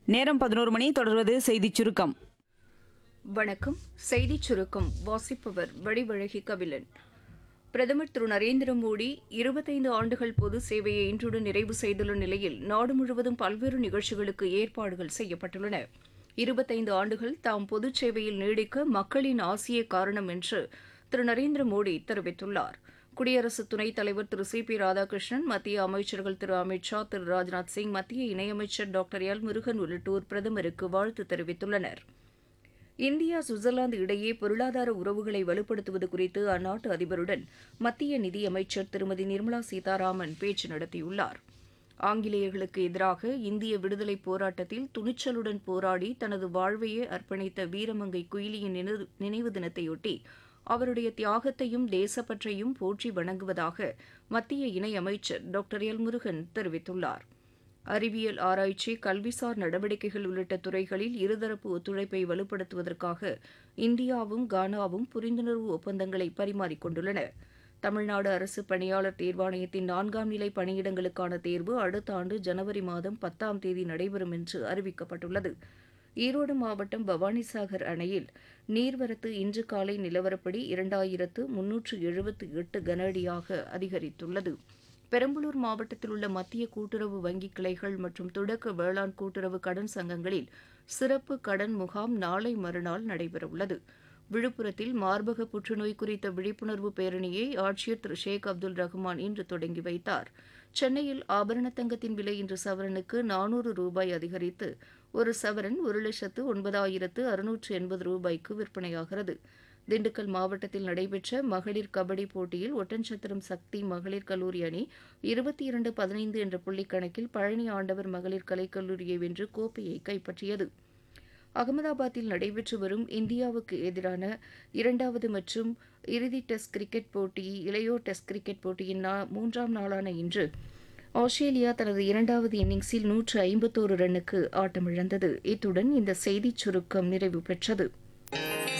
நேரம் பதினோரு மணி தொடர்வது செய்திச் சுருக்கம் வணக்கம் செய்திச் சுருக்கம் வாசிப்பவர் வடிவழகி கபிலன் பிரதமர் திரு நரேந்திர மோடி இருபத்தைந்து ஆண்டுகள் பொது சேவையை இன்றுடன் நிறைவு செய்துள்ள நிலையில் நாடு முழுவதும் பல்வேறு நிகழ்ச்சிகளுக்கு ஏற்பாடுகள் செய்யப்பட்டுள்ளன இருபத்தைந்து ஆண்டுகள் தாம் பொதுச் சேவையில் நீடிக்க மக்களின் ஆசியே காரணம் என்று திரு நரேந்திர மோடி தெரிவித்துள்ளார் குடியரசு துணைத் தலைவர் திரு சி பி ராதாகிருஷ்ணன் மத்திய அமைச்சர்கள் திரு அமித் ஷா திரு ராஜ்நாத் சிங் மத்திய இணையமைச்சர் டாக்டர் எல் முருகன் உள்ளிட்டோர் பிரதமருக்கு வாழ்த்து தெரிவித்துள்ளனா் இந்தியா சுவிட்சர்லாந்து இடையே பொருளாதார உறவுகளை வலுப்படுத்துவது குறித்து அந்நாட்டு அதிபருடன் மத்திய நிதியமைச்சர் திருமதி நிர்மலா சீதாராமன் பேச்சு நடத்தியுள்ளார் ஆங்கிலேயர்களுக்கு எதிராக இந்திய விடுதலைப் போராட்டத்தில் துணிச்சலுடன் போராடி தனது வாழ்வையே அர்ப்பணித்த வீரமங்கை குயிலியின் நினைவு- நினைவு தினத்தையொட்டி அவருடைய தியாகத்தையும் தேசப்பற்றையும் போற்றி வணங்குவதாக மத்திய இணையமைச்சர் டாக்டர் எல் முருகன் தெரிவித்துள்ளார் அறிவியல் ஆராய்ச்சி கல்விசார் நடவடிக்கைகள் உள்ளிட்ட துறைகளில் இருதரப்பு ஒத்துழைப்பை வலுப்படுத்துவதற்காக இந்தியாவும் கானாவும் புரிந்துணர்வு ஒப்பந்தங்களை பரிமாறிக்கொண்டுள்ளன தமிழ்நாடு அரசு பணியாளர் தேர்வாணையத்தின் நான்காம் நிலை பணியிடங்களுக்கான தேர்வு அடுத்த ஆண்டு ஜனவரி மாதம் பத்தாம் தேதி நடைபெறும் என்று அறிவிக்கப்பட்டுள்ளது ஈரோடு மாவட்டம் பவானிசாகர் அணையில் நீர்வரத்து இன்று காலை நிலவரப்படி இரண்டாயிரத்து முன்னூற்று எழுபத்து எட்டு கன அடியாக அதிகரித்துள்ளது பெரம்பலூர் மாவட்டத்தில் உள்ள மத்திய கூட்டுறவு வங்கி கிளைகள் மற்றும் தொடக்க வேளாண் கூட்டுறவு கடன் சங்கங்களில் சிறப்பு கடன் முகாம் நாளை மறுநாள் நடைபெறவுள்ளது விழுப்புரத்தில் மார்பக புற்றுநோய் குறித்த விழிப்புணர்வு பேரணியை ஆட்சியர் திரு ஷேக் அப்துல் ரஹ்மான் இன்று தொடங்கி வைத்தார் சென்னையில் ஆபரண தங்கத்தின் விலை இன்று சவரனுக்கு நானூறு ரூபாய் அதிகரித்து ஒரு சவரன் ஒரு லட்சத்து ஒன்பதாயிரத்து அறுநூற்று எண்பது ரூபாய்க்கு விற்பனையாகிறது திண்டுக்கல் மாவட்டத்தில் நடைபெற்ற மகளிர் கபடி போட்டியில் ஒட்டன்சத்திரம் சக்தி மகளிர் கல்லூரி அணி இருபத்தி இரண்டு பதினைந்து என்ற புள்ளிக்கணக்கில் பழனி ஆண்டவர் மகளிர் கலைக்கல்லூரியை வென்று கோப்பையை கைப்பற்றியது அகமதாபாத்தில் நடைபெற்று வரும் இந்தியாவுக்கு எதிரான இரண்டாவது மற்றும் இறுதி டெஸ்ட் கிரிக்கெட் போட்டி இளையோர் டெஸ்ட் கிரிக்கெட் போட்டியின் நா- மூன்றாம் நாளான இன்று ஆஸ்திரேலியா தனது இரண்டாவது இன்னிங்ஸில் நூற்று ஐம்பத்தோரு ரன்னுக்கு ஆட்டமிழந்தது இத்துடன் இந்த செய்திச் சுருக்கம் நிறைவு பெற்றது